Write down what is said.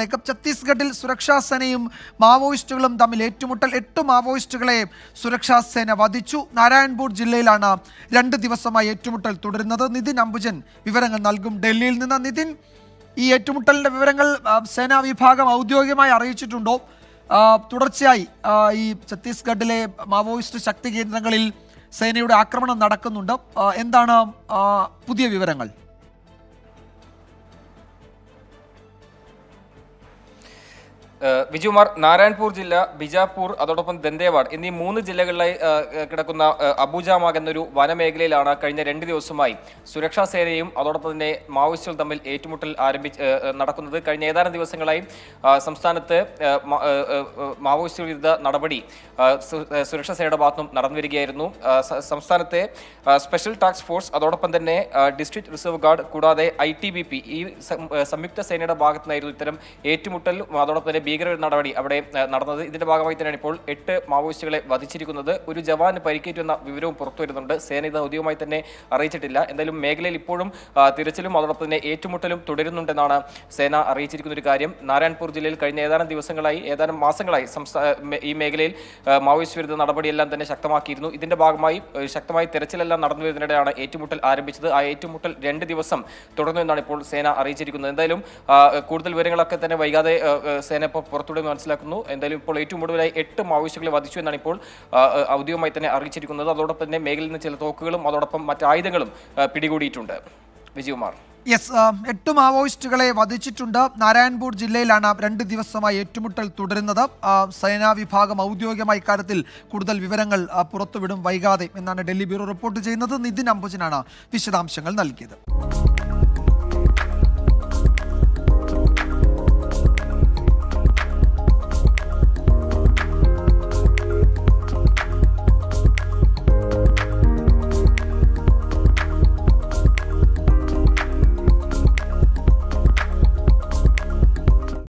വിവരങ്ങളിലേക്ക് ഛത്തീസ്ഗഡിൽ സുരക്ഷാ സേനയും മാവോയിസ്റ്റുകളും തമ്മിൽ ഏറ്റുമുട്ടൽ എട്ട് മാവോയിസ്റ്റുകളെ സുരക്ഷാ സേന വധിച്ചു നാരായൺപൂർ ജില്ലയിലാണ് രണ്ട് ദിവസമായി ഏറ്റുമുട്ടൽ തുടരുന്നത് നിതിൻ അംബുജൻ വിവരങ്ങൾ നൽകും ഡൽഹിയിൽ നിന്ന് നിതിൻ ഈ ഏറ്റുമുട്ടലിന്റെ വിവരങ്ങൾ ആ, സേനാ വിഭാഗം ഔദ്യോഗികമായി അറിയിച്ചിട്ടുണ്ടോ ആ, തുടർച്ചയായി ആ, ഈ ഛത്തീസ്ഗഡിലെ മാവോയിസ്റ്റ് ശക്തി കേന്ദ്രങ്ങളിൽ സേനയുടെ ആക്രമണം നടക്കുന്നുണ്ട് ആ, എന്താണ് ആ, പുതിയ വിവരങ്ങൾ ഏഹ് വിജുകുമാർ നാരായൺപൂർ ജില്ല ബിജാപൂർ അതോടൊപ്പം ദന്തേവാഡ് എന്നീ മൂന്ന് ജില്ലകളിലായി ഏഹ് കിടക്കുന്ന ഏഹ് അബുജാമാഗ് എന്നൊരു വനമേഖലയിലാണ് കഴിഞ്ഞ രണ്ട് ദിവസമായി സുരക്ഷാ സേനയും അതോടൊപ്പം തന്നെ മാവോയിസ്റ്റുകൾ തമ്മിൽ ഏറ്റുമുട്ടൽ ആരംഭിച്ച് ഏഹ് നടക്കുന്നത് കഴിഞ്ഞ ഏതാനും ദിവസങ്ങളായി ആ, സംസ്ഥാനത്ത് ഏഹ് മ- ഏഹ് ഏഹ് മാവോയിസ്റ്റ് വിരുദ്ധ നടപടി ആ, സു- ഏഹ് സുരക്ഷാ സേനയുടെ ഭാഗത്തും നടന്നു വരികയായിരുന്നു ആ, സ- സംസ്ഥാനത്തെ ആ, സ്പെഷ്യൽ ടാസ്ക് ഫോഴ്സ് അതോടൊപ്പം തന്നെ ആ, ഡിസ്ട്രിക്ട് റിസർവ് ഗാർഡ് കൂടാതെ ഐ ടി ബി പി ഈ സം- ഏഹ് സംയുക്ത സേനയുടെ ഭാഗത്തു നിന്നായിരുന്നു ഇത്തരം ഏറ്റുമുട്ടൽ അതോടൊപ്പം തന്നെ ഭീകര നടപടി അവിടെ ഏഹ് നടന്നത് ഇതിന്റെ ഭാഗമായി തന്നെയാണ് ഇപ്പോൾ എട്ട് മാവോയിസ്റ്റുകളെ വധിച്ചിരിക്കുന്നത് ഒരു ജവാന് പരിക്കേറ്റു എന്ന വിവരവും പുറത്തു വരുന്നുണ്ട് സേന ഇത് ഔദ്യോഗികമായി തന്നെ അറിയിച്ചിട്ടില്ല എന്തായാലും മേഖലയിൽ ഇപ്പോഴും ആ, തിരച്ചിലും അതോടൊപ്പം തന്നെ ഏറ്റുമുട്ടലും തുടരുന്നുണ്ടെന്നാണ് സേന അറിയിച്ചിരിക്കുന്ന ഒരു കാര്യം നാരായൺപൂർ ജില്ലയിൽ കഴിഞ്ഞ ഏതാനും ദിവസങ്ങളായി ഏതാനും മാസങ്ങളായി സംസ്ഥാന മേ- ഈ മേഖലയിൽ ആ, മാവോയിസ്റ്റ് വിരുദ്ധ നടപടിയെല്ലാം തന്നെ ശക്തമാക്കിയിരുന്നു ഇതിന്റെ ഭാഗമായി ഏഹ്, ശക്തമായി തെരച്ചിലെല്ലാം നടന്നു വരുന്നതിനിടെയാണ് ഏറ്റുമുട്ടൽ ആരംഭിച്ചത് ആ ഏറ്റുമുട്ടൽ രണ്ട് ദിവസം തുടർന്നു എന്നാണ് ഇപ്പോൾ സേന അറിയിച്ചിരിക്കുന്നത് എന്തായാലും ആ, കൂടുതൽ വിവരങ്ങളൊക്കെ തന്നെ വൈകാതെ ആ, ആ, സേന ഇപ്പോൾ പുറത്തുവിടുമെന്ന് മനസ്സിലാക്കുന്നു എന്തായാലും ഇപ്പോൾ ഏറ്റവും കൂടുതലായി എട്ട് മാവോയിസ്റ്റുകളെ വധിച്ചു എന്നാണ് ഇപ്പോൾ ആ, ആ, ഔദ്യോഗികമായി തന്നെ അറിയിച്ചിരിക്കുന്നത് അതോടൊപ്പം തന്നെ മേഖലയിൽ നിന്ന് ചില തോക്കുകളും അതോടൊപ്പം മറ്റ് ആയുധങ്ങളും ആ, പിടികൂടിയിട്ടുണ്ട് വിജയകുമാർ യെസ് ആ, എട്ട് മാവോയിസ്റ്റുകളെ വധിച്ചിട്ടുണ്ട് നാരായൺപൂർ ജില്ലയിലാണ് രണ്ട് ദിവസമായി ഏറ്റുമുട്ടൽ തുടരുന്നത് ആ, സേനാ വിഭാഗം ഔദ്യോഗികമായി ഇക്കാര്യത്തിൽ കൂടുതൽ വിവരങ്ങൾ ആ, പുറത്തുവിടും വൈകാതെ എന്നാണ് ഡൽഹി ബ്യൂറോ റിപ്പോർട്ട് ചെയ്യുന്നത് നിതിൻ അംബുജനാണ് വിശദാംശങ്ങൾ നൽകിയത്